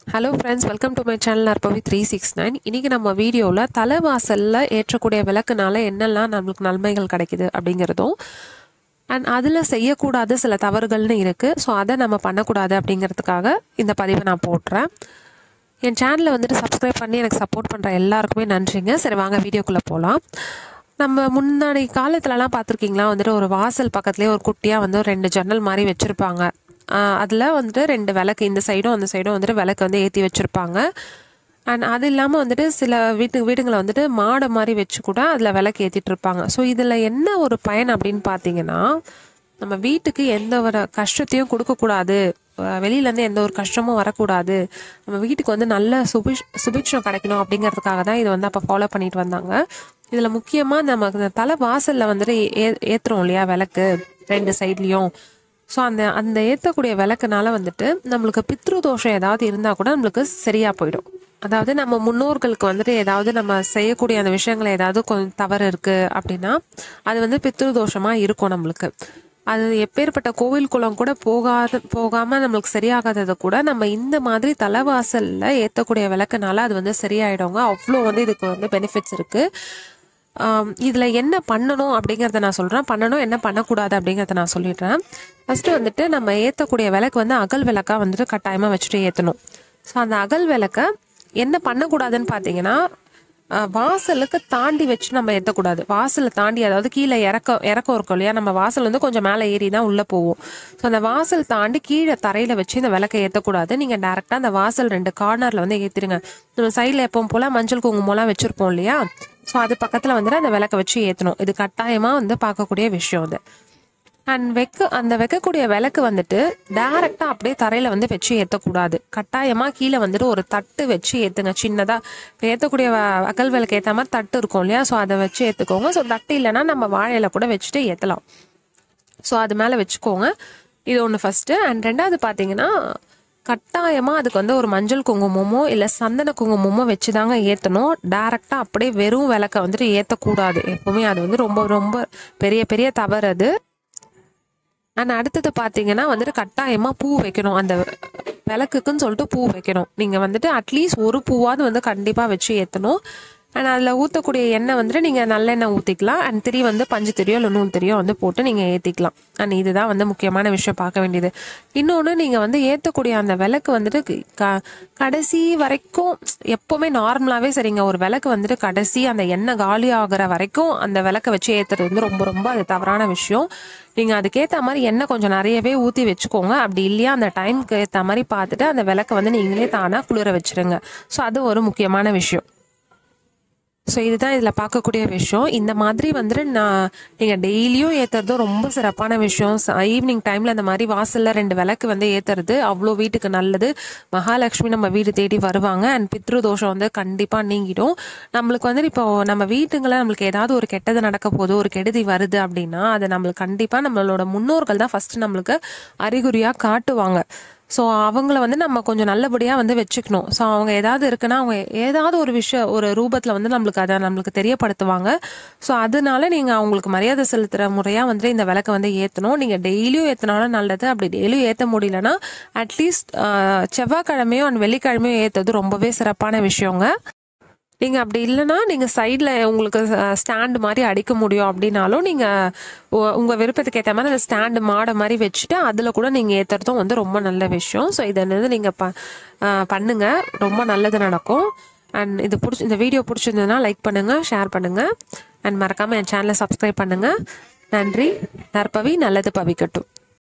hello friends welcome to my channel அர்பவி three six nine இன்றைக்கி நம்ம வீடியோவில் தலைவாசலில் ஏற்றக்கூடிய விளக்குனால என்னெல்லாம் நம்மளுக்கு நன்மைகள் கிடைக்குது அப்படிங்கிறதும் அண்ட் அதில் செய்யக்கூடாத சில தவறுகள்னு இருக்குது ஸோ அதை நம்ம பண்ணக்கூடாது அப்படிங்கிறதுக்காக இந்த பதிவை நான் போட்டுறேன் என் சேனலை வந்துட்டு சப்ஸ்கிரைப் பண்ணி எனக்கு சப்போர்ட் பண்ணுற எல்லாருக்குமே நன்றிங்க சரி வாங்க வீடியோக்குள்ளே போகலாம் நம்ம முன்னாடி காலத்துலலாம் பார்த்துருக்கீங்களா வந்துட்டு ஒரு வாசல் பக்கத்துலேயே ஒரு குட்டியாக வந்து ஒரு ரெண்டு ஜன்னல் மாதிரி வச்சுருப்பாங்க அதில் வந்துட்டு ரெண்டு விளக்கு இந்த சைடும் அந்த சைடும் வந்துட்டு விளக்கு வந்து ஏற்றி வச்சுருப்பாங்க அண்ட் அது இல்லாமல் வந்துட்டு சில வீட்டு வீடுங்களை வந்துட்டு மாடை மாதிரி வச்சு கூட அதில் விளக்கு ஏற்றிட்டு இருப்பாங்க ஸோ இதில் என்ன ஒரு பயன் அப்படின்னு பார்த்தீங்கன்னா நம்ம வீட்டுக்கு எந்த ஒரு கஷ்டத்தையும் கொடுக்கக்கூடாது வெளியிலேருந்து எந்த ஒரு கஷ்டமும் வரக்கூடாது நம்ம வீட்டுக்கு வந்து நல்ல சுபிஷ் சுபிக்ஷம் கிடைக்கணும் அப்படிங்கிறதுக்காக தான் இது வந்து அப்போ ஃபாலோ பண்ணிட்டு வந்தாங்க இதில் முக்கியமாக நம்ம இந்த தலை வாசலில் வந்துட்டு ஏ ஏற்றுறோம் இல்லையா விளக்கு ரெண்டு சைட்லேயும் ஸோ அந்த அந்த ஏற்றக்கூடிய விளக்குனால வந்துட்டு நம்மளுக்கு பித்ரு தோஷம் ஏதாவது இருந்தால் கூட நம்மளுக்கு சரியாக போயிடும் அதாவது நம்ம முன்னோர்களுக்கு வந்துட்டு ஏதாவது நம்ம செய்யக்கூடிய அந்த விஷயங்கள் ஏதாவது கொஞ்சம் தவறு இருக்குது அப்படின்னா அது வந்து பித்ரு தோஷமாக இருக்கும் நம்மளுக்கு அது எப்பேற்பட்ட கோவில் குளம் கூட போகாத போகாமல் நம்மளுக்கு சரியாகாததை கூட நம்ம இந்த மாதிரி தலைவாசலில் ஏற்றக்கூடிய விளக்குனால அது வந்து சரியாயிடுங்க அவ்வளோ வந்து இதுக்கு வந்து பெனிஃபிட்ஸ் இருக்குது இதில் என்ன பண்ணணும் அப்படிங்கிறத நான் சொல்கிறேன் பண்ணணும் என்ன பண்ணக்கூடாது அப்படிங்கிறத நான் சொல்லிடுறேன் ஃபஸ்ட்டு வந்துட்டு நம்ம ஏற்றக்கூடிய விளக்கு வந்து அகல் விளக்காக வந்துட்டு கட்டாயமாக வச்சுட்டு ஏற்றணும் ஸோ அந்த அகல் விளக்கை என்ன பண்ணக்கூடாதுன்னு பார்த்தீங்கன்னா வாசலுக்கு தாண்டி வச்சு நம்ம ஏற்றக்கூடாது வாசலை தாண்டி அதாவது கீழே இறக்க இறக்கம் இருக்கும் இல்லையா நம்ம வாசல் வந்து கொஞ்சம் மேலே ஏறி தான் உள்ளே போவோம் ஸோ அந்த வாசல் தாண்டி கீழே தரையில் வச்சு இந்த விளக்கை ஏற்றக்கூடாது நீங்கள் டேரெக்டாக அந்த வாசல் ரெண்டு கார்னரில் வந்து ஏற்றிடுங்க நம்ம சைடில் எப்பவும் போல் மஞ்சள் குங்குமம்லாம் வச்சுருப்போம் இல்லையா ஸோ அது பக்கத்தில் வந்துட்டு அந்த விளக்கை வச்சு ஏற்றணும் இது கட்டாயமாக வந்து பார்க்கக்கூடிய விஷயம் அது அண்ட் வெக்க அந்த வைக்கக்கூடிய விளக்கு வந்துட்டு டேரெக்டாக அப்படியே தரையில் வந்து வச்சு ஏற்றக்கூடாது கட்டாயமாக கீழே வந்துட்டு ஒரு தட்டு வச்சு ஏற்றுங்க சின்னதாக இப்போ ஏற்றக்கூடிய அகல் விளக்கு ஏற்ற மாதிரி தட்டு இருக்கும் இல்லையா ஸோ அதை வச்சு ஏற்றுக்கோங்க ஸோ தட்டு இல்லைன்னா நம்ம வாழையில கூட வச்சுட்டு ஏற்றலாம் ஸோ அது மேலே வச்சுக்கோங்க இது ஒன்று ஃபஸ்ட்டு அண்ட் ரெண்டாவது பார்த்தீங்கன்னா கட்டாயமாக அதுக்கு வந்து ஒரு மஞ்சள் குங்குமமோ இல்லை சந்தன குங்குமமோ வச்சு தாங்க ஏற்றணும் டேரெக்டாக அப்படியே வெறும் விளக்கை வந்துட்டு ஏற்றக்கூடாது எப்போவுமே அது வந்து ரொம்ப ரொம்ப பெரிய பெரிய தவறு அது அண்ட் அடுத்தது பார்த்தீங்கன்னா வந்துட்டு கட்டாயமாக பூ வைக்கணும் அந்த விளக்குக்குன்னு சொல்லிட்டு பூ வைக்கணும் நீங்கள் வந்துட்டு அட்லீஸ்ட் ஒரு பூவாவது வந்து கண்டிப்பாக வச்சு ஏற்றணும் அண்ட் அதில் ஊற்றக்கூடிய எண்ணெய் வந்துட்டு நீங்கள் நல்லெண்ணெய் ஊற்றிக்கலாம் அண்ட் திரி வந்து பஞ்சு திரியோ இல்லை நூல் திரியோ வந்து போட்டு நீங்கள் ஏற்றிக்கலாம் அண்ட் இதுதான் வந்து முக்கியமான விஷயம் பார்க்க வேண்டியது இன்னொன்று நீங்கள் வந்து ஏற்றக்கூடிய அந்த விளக்கு வந்துட்டு க கடைசி வரைக்கும் எப்போவுமே நார்மலாகவே சரிங்க ஒரு விளக்கு வந்துட்டு கடைசி அந்த எண்ணெய் காலி ஆகிற வரைக்கும் அந்த விளக்கை வச்சு ஏற்றுறது வந்து ரொம்ப ரொம்ப அது தவறான விஷயம் நீங்கள் அதுக்கேற்ற மாதிரி எண்ணெய் கொஞ்சம் நிறையவே ஊற்றி வச்சுக்கோங்க அப்படி இல்லையா அந்த டைமுக்கு ஏற்ற மாதிரி பார்த்துட்டு அந்த விளக்கை வந்து நீங்களே தானாக குளிர வச்சுருங்க ஸோ அது ஒரு முக்கியமான விஷயம் ஸோ இதுதான் இதில் பார்க்கக்கூடிய விஷயம் இந்த மாதிரி வந்துட்டு நான் நீங்கள் டெய்லியும் ஏற்றுறதும் ரொம்ப சிறப்பான விஷயம் ஈவினிங் டைமில் அந்த மாதிரி வாசலில் ரெண்டு விளக்கு வந்து ஏற்றுறது அவ்வளோ வீட்டுக்கு நல்லது மகாலட்சுமி நம்ம வீடு தேடி வருவாங்க அண்ட் பித்ரு தோஷம் வந்து கண்டிப்பாக நீங்கிடும் நம்மளுக்கு வந்து இப்போ நம்ம வீட்டுங்களில் நம்மளுக்கு ஏதாவது ஒரு கெட்டது நடக்க போது ஒரு கெடுதி வருது அப்படின்னா அது நம்மளுக்கு கண்டிப்பாக நம்மளோட முன்னோர்கள் தான் ஃபஸ்ட்டு நம்மளுக்கு அறிகுறியாக காட்டுவாங்க ஸோ அவங்கள வந்து நம்ம கொஞ்சம் நல்லபடியாக வந்து வச்சுக்கணும் ஸோ அவங்க ஏதாவது இருக்குன்னா அவங்க ஏதாவது ஒரு விஷயம் ஒரு ரூபத்தில் வந்து நம்மளுக்கு அதை நம்மளுக்கு தெரியப்படுத்துவாங்க ஸோ அதனால நீங்கள் அவங்களுக்கு மரியாதை செலுத்துகிற முறையாக வந்து இந்த விளக்கை வந்து ஏற்றணும் நீங்கள் டெய்லியும் ஏற்றினாலும் நல்லது அப்படி டெய்லியும் ஏற்ற முடியலன்னா அட்லீஸ்ட் செவ்வாய்க்கிழமையோ அண்ட் வெள்ளிக்கிழமையோ ஏற்றுறது ரொம்பவே சிறப்பான விஷயங்க நீங்கள் அப்படி இல்லைன்னா நீங்கள் சைடில் உங்களுக்கு ஸ்டாண்டு மாதிரி அடிக்க முடியும் அப்படின்னாலும் நீங்கள் உங்கள் விருப்பத்துக்கு ஏற்ற மாதிரி அந்த ஸ்டாண்டு மாடை மாதிரி வச்சுட்டு அதில் கூட நீங்கள் ஏற்றுறதும் வந்து ரொம்ப நல்ல விஷயம் ஸோ இதை வந்து நீங்கள் ப பண்ணுங்கள் ரொம்ப நல்லது நடக்கும் அண்ட் இது பிடிச்சி இந்த வீடியோ பிடிச்சிருந்ததுன்னா லைக் பண்ணுங்கள் ஷேர் பண்ணுங்கள் அண்ட் மறக்காமல் என் சேனலை சப்ஸ்கிரைப் பண்ணுங்கள் நன்றி நற்பவி நல்லது பவிக்கட்டும்